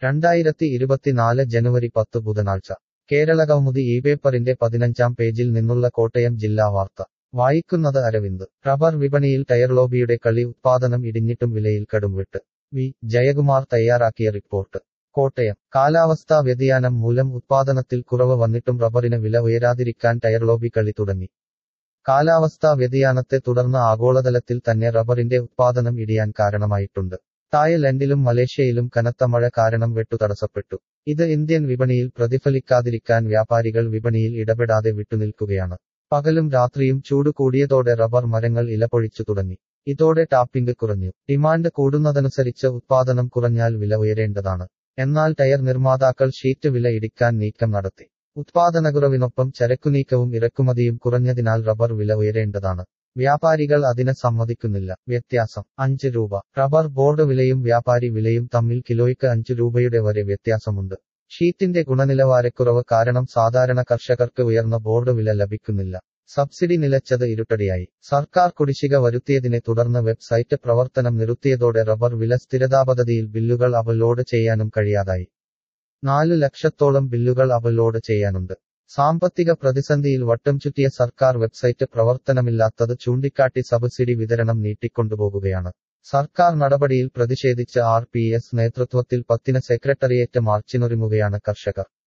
രണ്ടായിരത്തി ഇരുപത്തിനാല് ജനുവരി പത്ത് ബുധനാഴ്ച കേരളകൗമുദി ഈ പേപ്പറിന്റെ പതിനഞ്ചാം പേജിൽ നിന്നുള്ള കോട്ടയം ജില്ലാ വാർത്ത വായിക്കുന്നത് അരവിന്ദ് റബ്ബർ വിപണിയിൽ ടയർ ലോബിയുടെ കളി ഉത്പാദനം ഇടിഞ്ഞിട്ടും വിലയിൽ കടുംവെട്ട് വി ജയകുമാർ തയ്യാറാക്കിയ റിപ്പോർട്ട് കോട്ടയം കാലാവസ്ഥാ വ്യതിയാനം മൂലം ഉത്പാദനത്തിൽ കുറവ് വന്നിട്ടും റബ്ബറിന് വില ഉയരാതിരിക്കാൻ ടയർ ലോബി കളി തുടങ്ങി കാലാവസ്ഥാ വ്യതിയാനത്തെ തുടർന്ന് ആഗോളതലത്തിൽ തന്നെ റബ്ബറിന്റെ ഉത്പാദനം ഇടിയാൻ കാരണമായിട്ടുണ്ട് തായ്ലൻഡിലും മലേഷ്യയിലും കനത്ത മഴ കാരണം വെട്ടു തടസ്സപ്പെട്ടു ഇത് ഇന്ത്യൻ വിപണിയിൽ പ്രതിഫലിക്കാതിരിക്കാൻ വ്യാപാരികൾ വിപണിയിൽ ഇടപെടാതെ വിട്ടുനിൽക്കുകയാണ് പകലും രാത്രിയും ചൂട് കൂടിയതോടെ റബ്ബർ മരങ്ങൾ ഇലപൊഴിച്ചു തുടങ്ങി ഇതോടെ ടാപ്പിംഗ് കുറഞ്ഞു ഡിമാൻഡ് കൂടുന്നതനുസരിച്ച് ഉത്പാദനം കുറഞ്ഞാൽ വില ഉയരേണ്ടതാണ് എന്നാൽ ടയർ നിർമ്മാതാക്കൾ ഷീറ്റ് വില ഇടിക്കാൻ നീക്കം നടത്തി ഉത്പാദനക്കുറവിനൊപ്പം ചരക്കുനീക്കവും ഇറക്കുമതിയും കുറഞ്ഞതിനാൽ റബ്ബർ വില ഉയരേണ്ടതാണ് വ്യാപാരികൾ അതിന് സമ്മതിക്കുന്നില്ല വ്യത്യാസം അഞ്ച് രൂപ റബ്ബർ ബോർഡ് വിലയും വ്യാപാരി വിലയും തമ്മിൽ കിലോയ്ക്ക് അഞ്ച് രൂപയുടെ വരെ വ്യത്യാസമുണ്ട് ഷീറ്റിന്റെ ഗുണനിലവാരക്കുറവ് കാരണം സാധാരണ കർഷകർക്ക് ഉയർന്ന ബോർഡ് വില ലഭിക്കുന്നില്ല സബ്സിഡി നിലച്ചത് ഇരുട്ടടിയായി സർക്കാർ കുടിശ്ശിക വരുത്തിയതിനെ തുടർന്ന് വെബ്സൈറ്റ് പ്രവർത്തനം നിർത്തിയതോടെ റബ്ബർ വില സ്ഥിരതാപദ്ധതിയിൽ ബില്ലുകൾ അപ്ലോഡ് ചെയ്യാനും കഴിയാതായി നാലു ലക്ഷത്തോളം ബില്ലുകൾ അപ്ലോഡ് ചെയ്യാനുണ്ട് സാമ്പത്തിക പ്രതിസന്ധിയിൽ വട്ടം ചുറ്റിയ സർക്കാർ വെബ്സൈറ്റ് പ്രവർത്തനമില്ലാത്തത് ചൂണ്ടിക്കാട്ടി സബ്സിഡി വിതരണം നീട്ടിക്കൊണ്ടുപോകുകയാണ് സർക്കാർ നടപടിയിൽ പ്രതിഷേധിച്ച് ആർ പി എസ് നേതൃത്വത്തിൽ പത്തിന് സെക്രട്ടറിയേറ്റ് മാർച്ചിനൊരുങ്ങുകയാണ് കർഷകർ